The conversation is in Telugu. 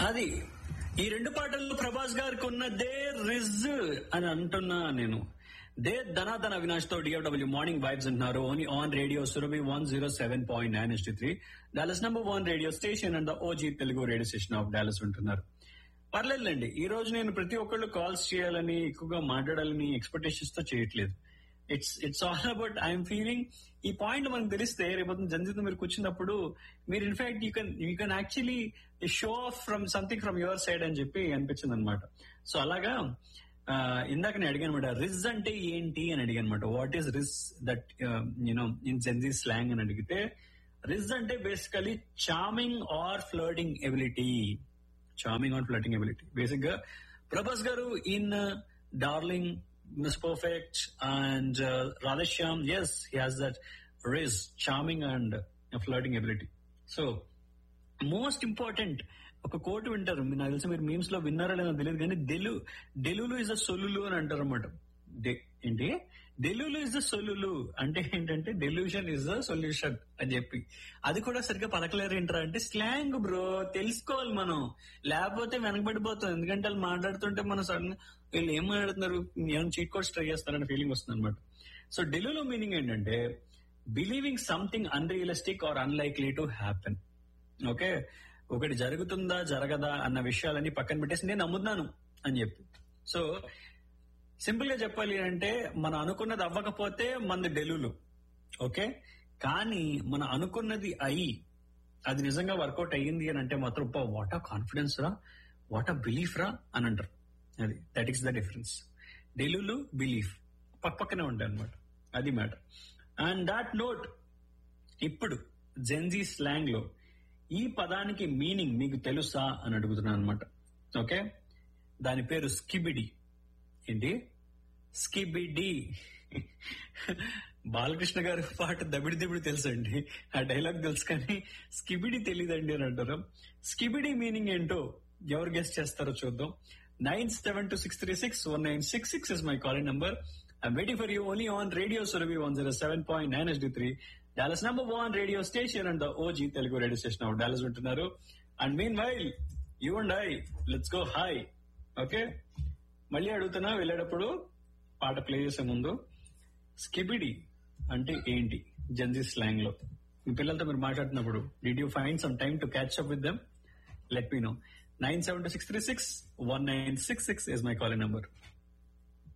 అది ఈ రెండు పాటల్లో ప్రభాస్ గారికి ఉన్నదే రిజ్ అని అంటున్నా నేను దే ధనాధన అవినాష్ తో డిఎఫ్డబ్ల్యూ మార్నింగ్ వైబ్స్ అంటున్నారు only on radio Surabhi one zero seven point nine ST three Dallas number one radio station and the OG Telugu radio station of Dallas ఉంటున్నారు పర్లేదులేండి ఈ రోజు నేను ప్రతి ఒక్కళ్ళు కాల్స్ చేయాలని ఎక్కువగా మాట్లాడాలని ఎక్స్పెక్టేషన్స్ తో చేయట్లేదు it's it's all about I'm feeling ఈ పాయింట్ మనకు తెలిస్తే రేపు జనజీతం మీరు కూర్చున్నప్పుడు మీరు in fact you can you can actually show off from something from your side అని చెప్పి అనిపించింది అనమాట సో అలాగా ఆ, ఇందాక నేను అడిగాను అనమాట రిజ్ అంటే ఏంటి అని అడిగాను అనమాట what is rizz that you know in Gen Z slang అని అడిగితే రిజ్ అంటే basically charming or flirting ability charming or flirting ability basic గా Prabhas garu in darling miss perfect and Radhe Shyam as he has that rizz charming and flirting ability so most important ఒక కోట్ వింటారు మీరు నాకు తెలిసి మీరు మీమ్స్ లో విన్నారా లేదో తెలియదు కానీ డెలు డెలులు ఇస్ ద సొల్లులు అని అంటారు అనమాట ఏంటి డెలులు ఇస్ ద సొల్లులు అంటే ఏంటంటే డెల్యూషన్ ఇస్ ద సొల్యూషన్ అని చెప్పి అది కూడా సరిగ్గా పలకలేరు ఏంటారా అంటే స్లాంగ్ బ్రో తెలుసుకోవాలి మనం లేకపోతే వెనకబడిపోతాం ఎందుకంటే వాళ్ళు మాట్లాడుతుంటే మనం సడన్ వీళ్ళు ఏం మాట్లాడుతున్నారు ఏమైనా చీట్ కోడ్స్ ట్రై చేస్తారనే ఫీలింగ్ వస్తుంది అనమాట సో డెలులో మీనింగ్ ఏంటంటే believing something unrealistic or unlikely to happen okay ఒకటి జరుగుతుందా జరగదా అన్న విషయాలన్నీ పక్కన పెట్టేసి నేను నమ్ముతున్నాను అని చెప్పి సో సింపుల్ గా చెప్పాలి అంటే మనం అనుకున్నది అవ్వకపోతే మనది డెలులు ఓకే కానీ మనం అనుకున్నది అయి అది నిజంగా వర్కౌట్ అయ్యింది అని అంటే మాత్రం వాట్ ఆ కాన్ఫిడెన్స్ రా వాట్ ఆ బిలీఫ్ రా అని అంటారు అది that is the difference delulu belief పక్కనే ఉంటాయి అనమాట అది మ్యాటర్ అండ్ దాట్ నోట్ ఇప్పుడు జెన్జీ స్లాంగ్ లో ఈ పదానికి మీనింగ్ మీకు తెలుసా అని అడుగుతున్నాను అనమాట ఓకే దాని పేరు స్కిబిడి ఏంటి స్కిబిడి బాలకృష్ణ గారి పాట దబిడి దిబిడి తెలుసండి ఆ డైలాగ్ తెలుసు కానీ స్కిబిడి తెలియదండి అని అంటారు స్కిబిడి మీనింగ్ ఏంటో ఎవరు గెస్ట్ చేస్తారో చూద్దాం nine seven two six three six one nine six six is my calling number I'm waiting for you only on radio Surabhi one zero seven point nine S D three Dallas number one radio station and OG Telugu radio station of Dallas ఉంటున్నారు and meanwhile you and I let's go hi okay మళ్ళీ అడుగుతున్నా వెళ్ళేటప్పుడు పాట ప్లే చేసే ముందు స్కిబిడి అంటే ఏంటి జెన్జీ స్లాంగ్ లో మీ పిల్లలతో మీరు మాట్లాడుతున్నప్పుడు did you find some time to catch up with them let me know nine seven two six three six one nine six six is my calling number